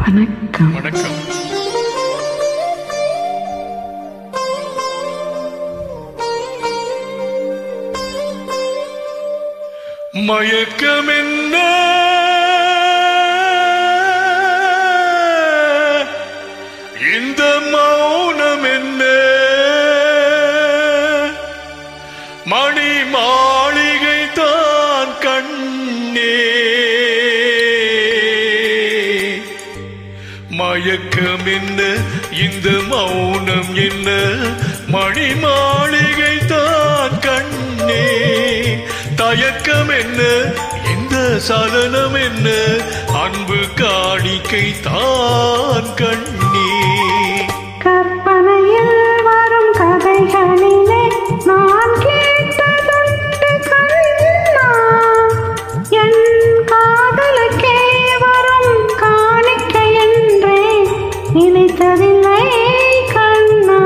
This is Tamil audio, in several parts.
வணக்கம் வணக்கம் மயக்கம் என்ன இந்த மௌனம் என்ன மணி மாளிகை தான் கண்ணே மயக்கம் என்ன இந்த மௌனம் என்ன மணி மாளிகை தான் கண்ணே தயக்கம் என்ன இந்த சலனம் என்ன அன்பு காணிக்கை தான் கண்ணே கற்பனையில் வரும் கதைகளிலே நான் கேட்டதுண்டு கண்ணா என் காதலுக்கே வரும் காணிக்கை என்றே நினைத்ததில்லை கண்ணா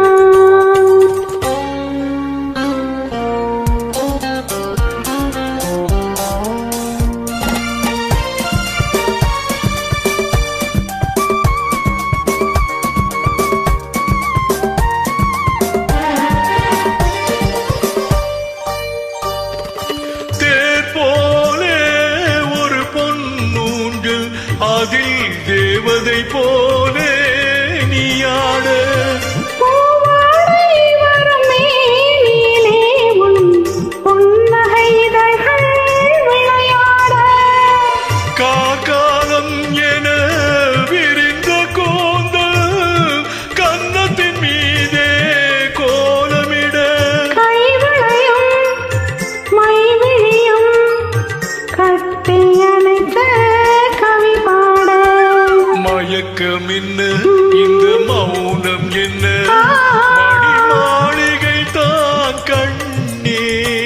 தேர் போலே ஒரு பொன்னூஞ்சல் அதில் தேவதை போலே நீயாட பூவாடை வரும் மேனியிலே உன் புன்னகை இதழ்கள் விளையாட காக்காலம் என விரிந்த கோந்தல் கன்னத்தின் மீதே கோலமிட கைவிளையும் மைவிழியும் கட்டி அணைத்த கவி பாட மயக்கம் என்ன இந்த மௌனம் என்ன மணி மாளிகை தான் கண்ணே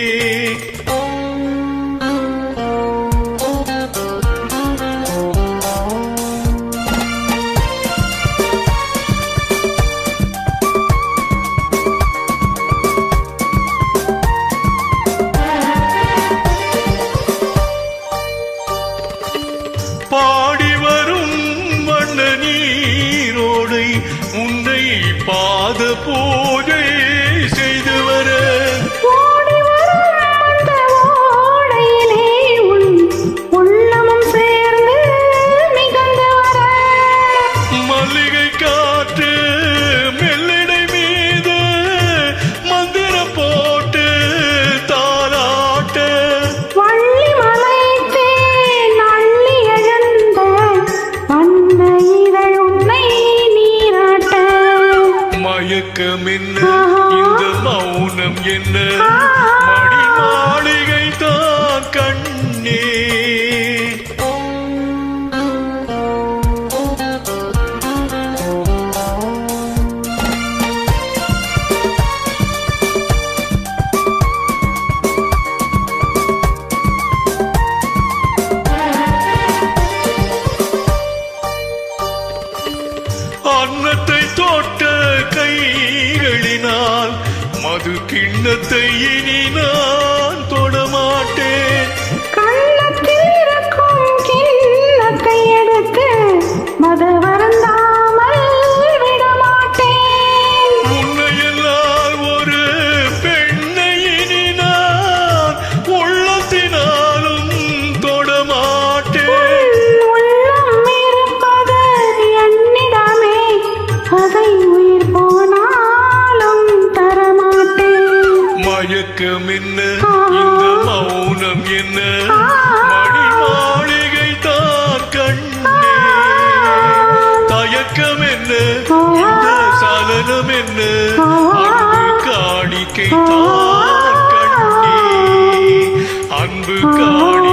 பாடி வரும் வண்ண நீரோடை உன்னை பாத பூஜை செய்து வர ஓடி வரும் அந்த ஓடையிலே உன் உள்ளமும் சேர்ந்து மிதந்து வர மல்லிகை காற்று மெல்லிடை மீது மந்திரம் போட்டு தாராட்ட வள்ளி மலைத்தே நள்ளி எழுந்த வந்த இதழ் உன்னை நீராட்ட மயக்கம் என்ன இந்த மௌனம் என்ன மணி மாளிகை தான் கண்ணே அன்னத்தை தொட்ட கைகளினால் மது கிண்ணத்தை இனி நான் தொடமாட்டேன் கள்ளத்தில் இருக்கும் கிண்ணத்தை எடுத்து மது வருந்தாமல் விடமாட்டேன் உன்னையெல்லாம் ஒரு பெண்ணை இனி நான் உள்ளத்தினாலும் தொடமாட்டேன் உள்ளம் இருப்பது என்னிடமே அதை உயிர் போனாலும் தரமாட்டேன் மயக்கம் என்ன இந்த மௌனம் என்ன மணி மாளிகை தான் கண்ணே தயக்கம் என்ன இந்த சலனம் என்ன அன்பு காணிக்கை தான் கண்ணே அன்பு காணி